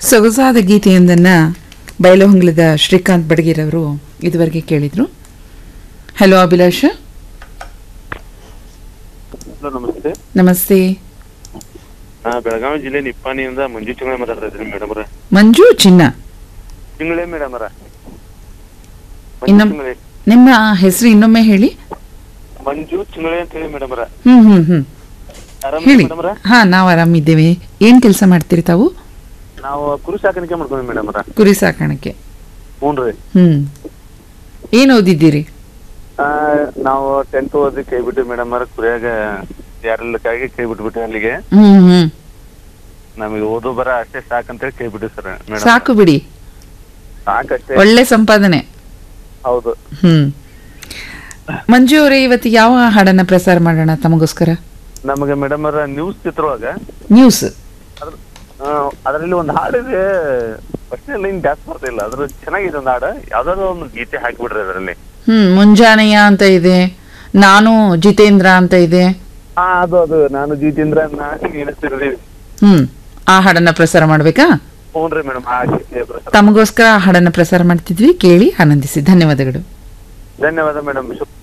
ಸೊಗಸಾದ ಗೀತೆಯೊಂದನ್ನು ಬಯಲುಹೊಂಗಲದ ಶ್ರೀಕಾಂತ್ ಬಡಗಿರವರು ಇದುವರೆಗೆ ಕೇಳಿದರು ಹಲೋ ಅಭಿಲಾಷ ಹಲೋ ನಮಸ್ತೆ ನಮಸ್ತೆ ನಾ ಬೆಳಗಾವಿ ಜಿಲ್ಲೆ ನಿಪ್ಪಾಣಿಯಿಂದ ಮಂಜು ಚಿಂಗಳೆ ಮಾತಾಡ್ತಾ ಇದ್ದೀನಿ ಮೇಡಮ್ ಅವ್ರ ಮಂಜು ಚಿನ್ನ ಚಿಂಗಳೆ ಮೇಡಮ್ ಅವರ ಇನ್ನೊಮ್- ಚಿಂಗಳೆ ನಿಮ್ಮ ಹೆಸರು ಇನ್ನೊಮ್ಮೆ ಹೇಳಿ ಮಂಜು ಚಿಂಗಳೆ ಅಂತ ಹೇಳಿ ಮೇಡಮ್ ಅವರ ಹ್ಞೂ ಹ್ಞೂ ಹ್ಞೂ ಆರಾಮ ಹೇಳಿ ಮೇಡಮ್ ಅವರ ಹಾಂ ನಾವು ಆರಾಮಿದ್ದೇವೆ ಏನು ಕೆಲಸ ಮಾಡ್ತೀರಿ ತಾವು ನಾವು ಕುರಿ ಸಾಕಾಣಿಕೆ ಮಾಡ್ಕೊಂಡ್ವಿ ಮೇಡಮ್ ಅವರ ಕುರಿ ಸಾಕಾಣಿಕೆ ಹ್ಞೂ ರೀ ಹ್ಞೂ ಏನು ಓದಿದ್ದೀರಿ ಆ, ನಾವು ಟೆಂತ್ ಓದಿ ಕೈ ಬಿಟ್ಟು ಮೇಡಮ್ ಅವರ ಕುರಿಯಾಗ ಯಾರೆಲ್ಲಕ್ಕಾಗಿ ಕೈ ಬಿಟ್ಬಿಟ್ಟು ಅಲ್ಲಿಗೆ ಹ್ಞೂ ಹ್ಞೂ ನಮಗೆ ಓದು ಬರ ಅಷ್ಟೇ ಸಾಕಂತೇಳಿ ಕೈ ಬಿಟ್ಟು ಸರ್ ಮೇಡಮ್ ಸಾಕು ಬಿಡಿ ಸಾಕಷ್ಟೇ ಒಳ್ಳೆ ಸಂಪಾದನೆ ಹೌದು ಹ್ಮ್ ಮಂಜು ಅವರೇ ಇವತ್ತು ಯಾವ ಹಾಡನ್ನ ಪ್ರಸಾರ ಮಾಡೋಣ ತಮಗೋಸ್ಕರ ನಮಗೆ ಮೇಡಮ್ ಅವರ ನ್ಯೂಸ್ ಚಿತ್ರವಾಗ ನ್ಯೂಸ್ ಅದ್ರ ಆ, ಅದರಲ್ಲಿ ಒಂದು ಹಾಡಿದೆ ಫಸ್ಟ್ ಲೈನ್ ಜಾಸ್ತಿ ಬರ್ತಿಲ್ಲ ಅದ್ರ ಚೆನ್ನಾಗಿದೆ ಒಂದು ಹಾಡು ಯಾವ್ದಾದ್ರು ಒಂದು ಗೀತೆ ಹಾಕಿಬಿಡ್ರಿ ಅದರಲ್ಲಿ ಹ್ಮ್ ಮುಂಜಾನೆಯ ಅಂತ ಇದೆ ನಾನು ಜಿತೇಂದ್ರ ಅಂತ ಇದೆ ಹಾ ಅದು ಅದು ನಾನು ಜಿತೇಂದ್ರ ಎಣಿಸ್ತಿರ್ರಿ ಹ್ಮ್ ಆ ಹಾಡನ್ನ ಪ್ರಸಾರ ಮಾಡ್ಬೇಕಾ ಹ್ಞೂ ಮೇಡಮ್ ಆ ಗೀತೆ ಪ್ರಸಾರ. ತಮಗೋಸ್ಕರ ಆ ಹಾಡನ್ನ ಪ್ರಸಾರ ಮಾಡ್ತಿದ್ವಿ ಕೇಳಿ ಆನಂದಿಸಿ ಧನ್ಯವಾದಗಳು ಧನ್ಯವಾದ ಮೇಡಮ್